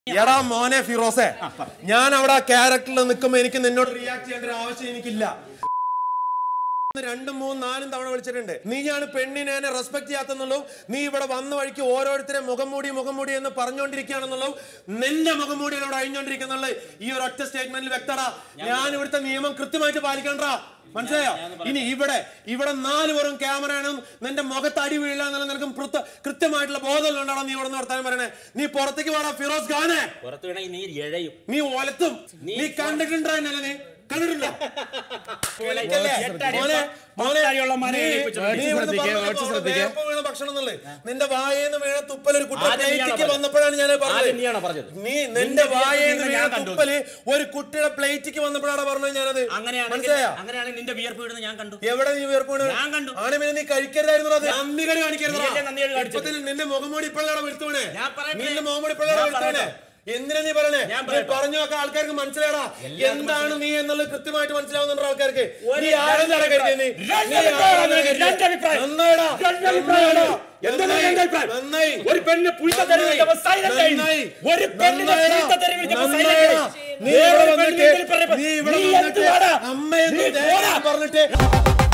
എടാ മോനെ ഫിറോസെ ഞാൻ അവിടെ ആ ക്യാരക്ടറിൽ നിൽക്കുമ്പോ എനിക്ക് നിന്നോട് റിയാക്ട് ചെയ്യേണ്ട ഒരു ആവശ്യം എനിക്കില്ല രണ്ടും മൂന്നും നാലും തവണ വിളിച്ചിട്ടുണ്ട് നീയാണ് പെണ്ണിനെ എന്നെ റെസ്പെക്ട് ചെയ്യാത്തെന്നുള്ളൂ നീ ഇവിടെ വന്ന വഴിക്ക് ഓരോരുത്തരെ മുഖം മൂടി മുഖം മൂടി എന്ന് പറഞ്ഞുകൊണ്ടിരിക്കുകയാണെന്നുള്ളൂ നിന്റെ മുഖം മൂടിയിലൂടെ അഴിഞ്ഞോണ്ടിരിക്കുന്നുള്ള ഈ ഒരു ഒറ്റ സ്റ്റേറ്റ്മെന്റിൽ വ്യക്തടാ ഞാൻ ഇവിടുത്തെ നിയമം കൃത്യമായിട്ട് പാലിക്കണ്ടാ മനസ്സിലായോ ഇനി ഇവിടെ ഇവിടെ നാല് പേരും ക്യാമറയാണ് നിന്റെ മുഖത്ത് അടി വീഴില്ല എന്നുള്ള നിനക്ക് കൃത്യ- കൃത്യമായിട്ടുള്ള ബോധമുണ്ടാണോ നീ ഇവിടെ നിന്ന് വർത്താനം പറയണേ നീ പുറത്തേക്ക് വേണം ഫിറോസ് ഖാനെ പുറത്തു വേണമെങ്കിൽ നീ എഴയും നീ ഒലത്തും നീ കണ്ടിട്ടുണ്ടോ എന്നല്ല നീ കണ്ടിട്ടുണ്ടോ വിളിക്കല്ലേ? എട്ടടി മോനെ, മോനെ, പത്തടിയുള്ള മരം നീ- ഏൽപ്പിച്ചു. നീ ഇവിടുന്ന് ശ്രദ്ധിക്കുക, പറഞ്ഞത് കുറച്ച് പോലെ ശ്രദ്ധിക്കുക. വേപ്പ് വീണ ഭക്ഷണം എന്നുള്ളത്. നിന്റെ വായേന്ന് വീണ തുപ്പൽ ഒരു കുട്ടി ആദ്യം നീയാണോ പ്ലേറ്റിക്ക് പറഞ്ഞത്? വന്നപ്പോഴാണ് ഞാൻ ആദ്യം പറഞ്ഞത് നീയാണോ പറഞ്ഞത്? നീ നിന്റെ നിന്റെ വായേന്ന് വീട്ടിൽ വീണ ഞാൻ കണ്ടു. തുപ്പല് ഒരു കുട്ടിയുടെ പ്ലേറ്റിക്ക് വന്നപ്പോഴാണ് പറഞ്ഞത് ഞാനത് അങ്ങനെയാണെങ്കിൽ മനസ്സിലായോ അങ്ങനെയാണെങ്കിൽ നിന്റെ വിയർപ്പ് വീടുന്ന ഞാൻ കണ്ടു എവിടെ നീ വീർപ്പ് വീണത്? ഞാൻ കണ്ടു. ആണ് പിന്നെ നീ കഴിക്കരുതായിരുന്നു അത് നന്ദികളി കാണിക്കരുത് നീയല്ലേ നന്ദികേട് കാണിച്ചത്? ഇപ്പത്തിൽ നിന്റെ മുഖംമൂടി ഇപ്പോഴാണ് വെളുത്തുവണേ ഞാൻ പറയട്ടെ. നിന്റെ മുഖംമൂടി ഇപ്പോഴാണ് ഞാൻ വെളുത്തുവണേ പറയട്ടെ. എന്തിനാ നീ പറയണേ ഞാൻ നീ പറയട്ടെ. പറഞ്ഞു നോക്കാൻ ആൾക്കാർക്ക് മനസ്സിലാടാ എന്താണ് നീ എന്നുള്ളത് കൃത്യമായിട്ട് മനസ്സിലാവുന്നുണ്ടോ ആൾക്കാർക്ക് ഒരു നീ ആരെന്താണ് കരുതിയത് നീ? രണ്ട് നീ അഭിപ്രായം ആരെന്നാണ് ആണ് കരുതിയത്? രണ്ട് അഭിപ്രായം. നന്നായിടാ. രണ്ട് അഭിപ്രായം ആണ്. നന്നായി. എന്താണ് രണ്ട് അഭിപ്രായം? നന്നായി. ഒരു പെണ്ണിന് പുഴുത്ത തെറി വിളിച്ചപ്പോൾ silent ആയി. നന്നായി. ഒരു പെണ്ണിന് നന്നായിടാ. പുഴുത്ത തെറി വിളിച്ചപ്പോൾ silent നന്നായിടാ. ആയി. നീ വേറെ ഇവിടെ പെണ്ണിന് വന്നിട്ട് എന്തെങ്കിലും പറയുമ്പോൾ നീ ഇവിടെ നീ വന്നിട്ട് എന്തുവാടാ? അമ്മയെന്ന് നീ ദേഷ്യം പോടാ. പറഞ്ഞിട്ട്